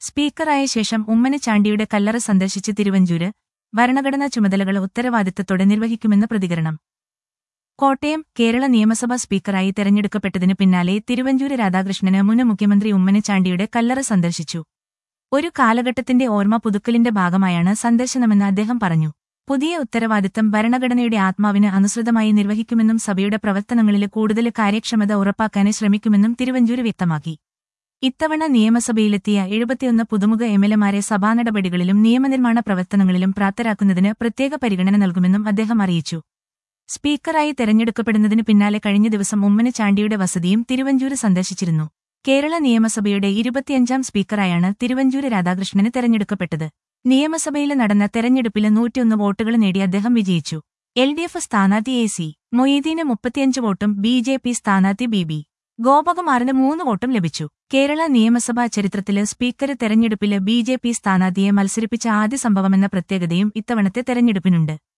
സ്പീക്കറായ ശേഷം ഉമ്മൻചാണ്ടിയുടെ കല്ലറ സന്ദർശിച്ച് തിരുവഞ്ചൂര് ഭരണഘടനാ ചുമതലകൾ ഉത്തരവാദിത്തത്തോടെ നിർവഹിക്കുമെന്ന് പ്രതികരണം കോട്ടയം കേരള നിയമസഭാ സ്പീക്കറായി തെരഞ്ഞെടുക്കപ്പെട്ടതിനു പിന്നാലെ തിരുവഞ്ചൂര് രാധാകൃഷ്ണന് മുൻ മുഖ്യമന്ത്രി ഉമ്മൻചാണ്ടിയുടെ കല്ലറ സന്ദർശിച്ചു ഒരു കാലഘട്ടത്തിന്റെ ഓർമ്മ പുതുക്കലിന്റെ ഭാഗമായാണ് സന്ദർശനമെന്ന് അദ്ദേഹം പറഞ്ഞു പുതിയ ഉത്തരവാദിത്തം ഭരണഘടനയുടെ ആത്മാവിന് അനുസൃതമായി നിർവഹിക്കുമെന്നും സഭയുടെ പ്രവർത്തനങ്ങളിലെ കൂടുതൽ കാര്യക്ഷമത ഉറപ്പാക്കാൻ ശ്രമിക്കുമെന്നും തിരുവഞ്ചൂര് വ്യക്തമാക്കി ഇത്തവണ നിയമസഭയിലെത്തിയ എഴുപത്തിയൊന്ന് പുതുമുഖ എംഎൽഎമാരെ സഭാനടപടികളിലും നിയമനിർമ്മാണ പ്രവർത്തനങ്ങളിലും പ്രാപ്തരാക്കുന്നതിന് പ്രത്യേക പരിഗണന നൽകുമെന്നും അദ്ദേഹം അറിയിച്ചു സ്പീക്കറായി തെരഞ്ഞെടുക്കപ്പെടുന്നതിന് പിന്നാലെ കഴിഞ്ഞ ദിവസം ഉമ്മൻചാണ്ടിയുടെ വസതിയും തിരുവഞ്ചൂര് സന്ദർശിച്ചിരുന്നു കേരള നിയമസഭയുടെ ഇരുപത്തിയഞ്ചാം സ്പീക്കറായാണ് തിരുവഞ്ചൂര് രാധാകൃഷ്ണന് തെരഞ്ഞെടുക്കപ്പെട്ടത് നിയമസഭയിൽ നടന്ന തെരഞ്ഞെടുപ്പിൽ നൂറ്റിയൊന്ന് വോട്ടുകൾ നേടി അദ്ദേഹം വിജയിച്ചു എൽ ഡി എഫ് സ്ഥാനാർത്ഥി എ സി മൊയ്തീന് മുപ്പത്തിയഞ്ച് വോട്ടും ബി ജെ പി സ്ഥാനാർത്ഥി ബി ബി ഗോപകുമാറിന് മൂന്ന് വോട്ടും ലഭിച്ചു കേരള നിയമസഭാ ചരിത്രത്തില് സ്പീക്കര് തെരഞ്ഞെടുപ്പില് ബി ജെ പി സ്ഥാനാർത്ഥിയെ മത്സരിപ്പിച്ച ആദ്യ സംഭവമെന്ന പ്രത്യേകതയും ഇത്തവണത്തെ തെരഞ്ഞെടുപ്പിനുണ്ട്